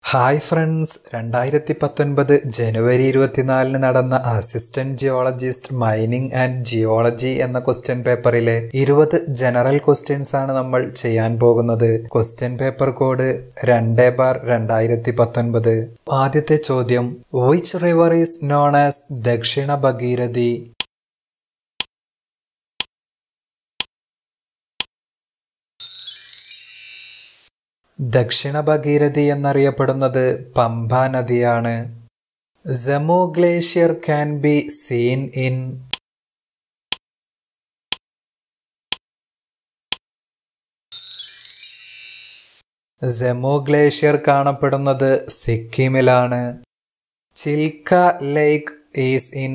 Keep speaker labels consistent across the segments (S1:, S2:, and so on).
S1: Hi friends രണ്ടായിരത്തി പത്തൊൻപത് ജനുവരി ഇരുപത്തിനാലിന് നടന്ന assistant geologist mining and geology എന്ന ക്വസ്റ്റ്യൻ പേപ്പറിലെ ഇരുപത് ജനറൽ ക്വസ്റ്റ്യൻസ് ആണ് നമ്മൾ ചെയ്യാൻ പോകുന്നത് ക്വസ്റ്റ്യൻ പേപ്പർ കോഡ് രണ്ട് ബാർ രണ്ടായിരത്തി പത്തൊൻപത് ആദ്യത്തെ ചോദ്യം which river is known as Dakshina Bhagirathi Dakshina Bhagirathi എന്നറിയപ്പെടുന്നത് പമ്പ നദിയാണ് Zemu glacier can be seen in Zemu glacier കാണപ്പെടുന്നത് സിക്കിമിലാണ് Chilka lake is in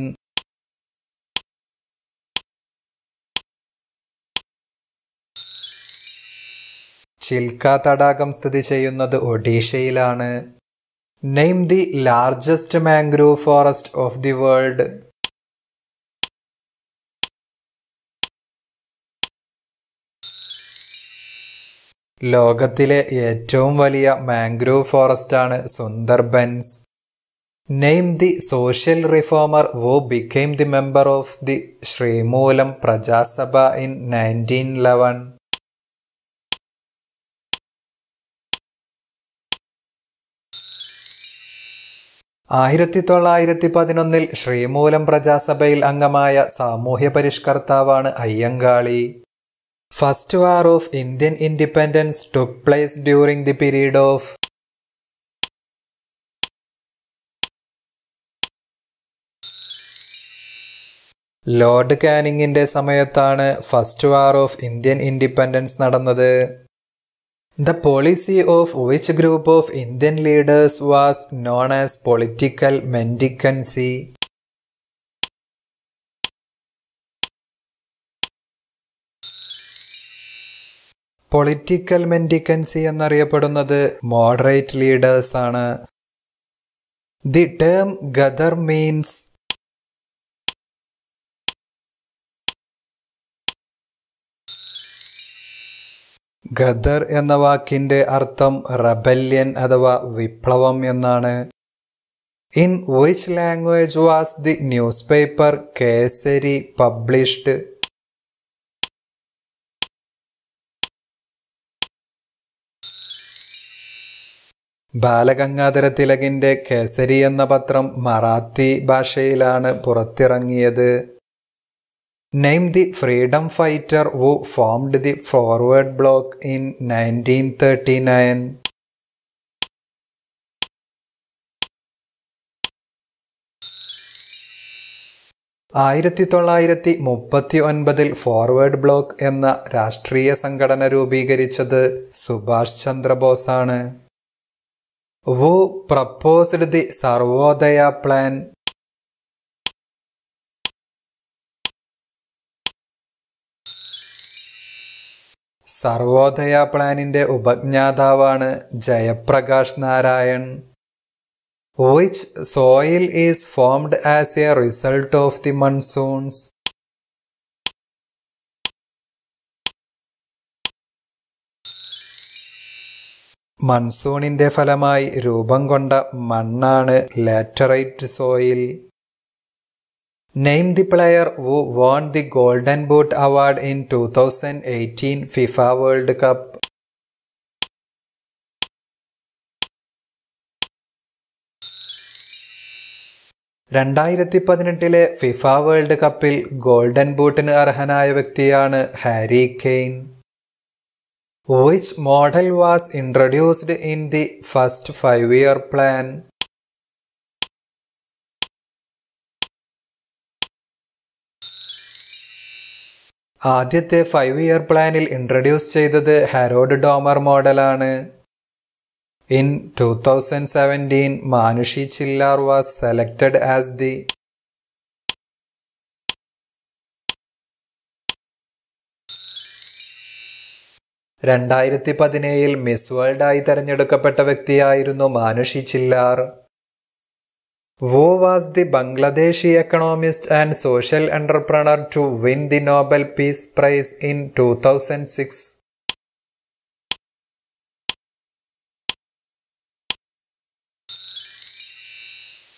S1: Chilka തടാകം സ്ഥിതി ചെയ്യുന്നത് ഒഡീഷയിലാണ് name the largest mangrove forest of the world ലോകത്തിലെ ഏറ്റവും വലിയ മാംഗ്രൂവ് ഫോറസ്റ്റ് ആണ് Sundarbans name the social reformer who became the member of the Sreemoolam Prajasabha in nineteen eleven ആയിരത്തി തൊള്ളായിരത്തി പതിനൊന്നിൽ ശ്രീമൂലം പ്രജാസഭയിൽ അംഗമായ സാമൂഹ്യ പരിഷ്കർത്താവാണ് Ayyankali first war of Indian independence took place during the period of lord കാനിങ്ങിന്റെ സമയത്താണ് first war of Indian independence നടന്നത് The policy of which group of Indian leaders was known as political mendicancy? Political mendicancy എന്നറിയപ്പെടുന്നത് moderate leaders ആണ് the term Ghadar means Ghadar എന്ന വാക്കിന്റെ അർത്ഥം rebellion അഥവാ വിപ്ലവം എന്നാണ് in which language was the newspaper Kesari published Balagangadhara തിലകിന്റെ കേസരി എന്ന പത്രം മറാത്തി ഭാഷയിലാണ് പുറത്തിറങ്ങിയത് name the freedom fighter who formed the forward bloc in nineteen thirty nine ആയിരത്തി തൊള്ളായിരത്തി മുപ്പത്തി ഒൻപതിൽ ഫോർവേഡ് ബ്ലോക്ക് എന്ന രാഷ്ട്രീയ സംഘടന രൂപീകരിച്ചത് സുഭാഷ് ചന്ദ്രബോസാണ് who proposed the Sarvodaya plan Sarvodaya പ്ലാനിന്റെ ഉപജ്ഞാതാവാണ് Jayaprakash Narayan which soil is formed as a result of the monsoons മൺസൂണിന്റെ ഫലമായി രൂപം കൊണ്ട മണ്ണാണ് laterite soil Name the player who won the Golden Boot Award in 2018 FIFA World Cup. രണ്ടായിരത്തി പതിനെട്ടിലെ ഫിഫ വേൾഡ് കപ്പിൽ ഗോൾഡൻ ബൂട്ടിന് അർഹനായ വ്യക്തിയാണ് Harry Kane which model was introduced in the first five year plan ആദ്യത്തെ ഫൈവ് ഇയർ പ്ലാനിൽ introduce ചെയ്തത് Harrod Domar മോഡലാണ് in two thousand seventeen Manushi Chhillar was selected as the രണ്ടായിരത്തി പതിനേഴിൽ മിസ് വേൾഡ് ആയി തെരഞ്ഞെടുക്കപ്പെട്ട വ്യക്തിയായിരുന്നു Manushi ചില്ലാർ Who was the Bangladeshi economist and social entrepreneur to win the Nobel Peace Prize in 2006?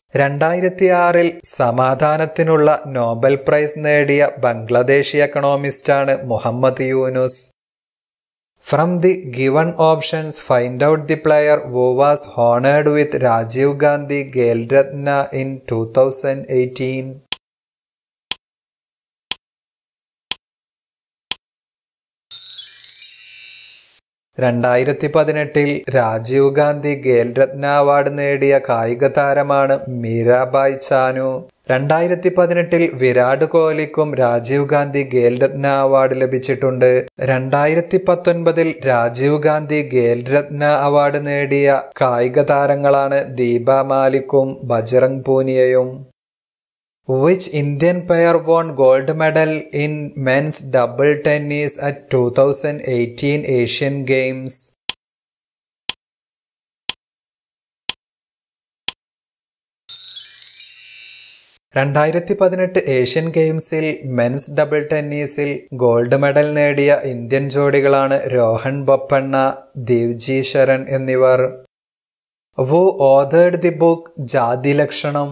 S1: രണ്ടായിരത്തി ആറിൽ സമാധാനത്തിനുള്ള നോബൽ പ്രൈസ് നേടിയ ബംഗ്ലാദേശി എക്കണോമിസ്റ്റാണ് Muhammad Yunus from the given options find out the player who was honoured with Rajiv Gandhi Khel Ratna in two thousand eighteen രണ്ടായിരത്തി പതിനെട്ടിൽ Rajeev Gandhi Khel Ratna award നേടിയ കായിക താരമാണ് മീരാബായ് ചാനു രണ്ടായിരത്തി പതിനെട്ടിൽ വിരാട് കോഹ്ലിക്കും രാജീവ് ഗാന്ധി ഖേൽരത്ന അവാർഡ് ലഭിച്ചിട്ടുണ്ട് രണ്ടായിരത്തി പത്തൊൻപതിൽ രാജീവ് ഗാന്ധി ഖേൽരത്ന അവാർഡ് നേടിയ കായിക താരങ്ങളാണ് ദീപ മാലിക്കും ബജറംഗ് പൂനിയയും which Indian pair won gold medal in men's double tennis at two thousand eighteen Asian games രണ്ടായിരത്തി പതിനെട്ട് ഏഷ്യൻ ഗെയിംസിൽ മെൻസ് ഡബിൾ ടെന്നീസിൽ ഗോൾഡ് മെഡൽ നേടിയ ഇന്ത്യൻ ജോഡികളാണ് രോഹൻ ബൊപ്പണ്ണ ദേവ്ജി ശരൺ എന്നിവർ വോ ഓതേഡ് ദി ബുക്ക് ജാതി ലക്ഷണം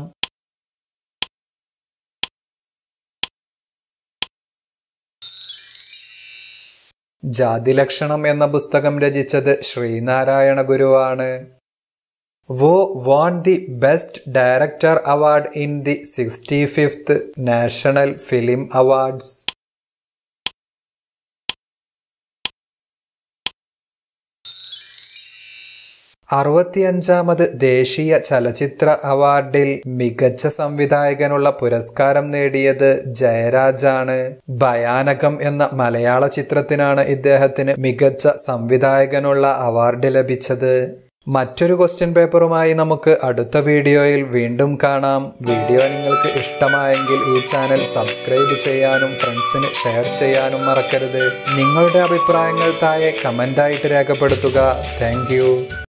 S1: ജാതിലക്ഷണം എന്ന പുസ്തകം രചിച്ചത് ശ്രീനാരായണ ഗുരുവാണ് വോ won the best director award in the sixty fifth national film awards അറുപത്തിയഞ്ചാമത് ദേശീയ ചലച്ചിത്ര അവാർഡിൽ മികച്ച സംവിധായകനുള്ള പുരസ്കാരം നേടിയത് ജയരാജാണ് ഭയാനകം എന്ന മലയാള ചിത്രത്തിനാണ് ഇദ്ദേഹത്തിന് മികച്ച സംവിധായകനുള്ള അവാർഡ് ലഭിച്ചത് മറ്റൊരു ക്വസ്റ്റ്യൻ പേപ്പറുമായി നമുക്ക് അടുത്ത വീഡിയോയിൽ വീണ്ടും കാണാം വീഡിയോ നിങ്ങൾക്ക് ഇഷ്ടമായെങ്കിൽ ഈ ചാനൽ സബ്സ്ക്രൈബ് ചെയ്യാനും ഫ്രണ്ട്സിന് ഷെയർ ചെയ്യാനും മറക്കരുത് നിങ്ങളുടെ അഭിപ്രായങ്ങൾ താഴെ കമൻ്റായിട്ട് രേഖപ്പെടുത്തുക താങ്ക്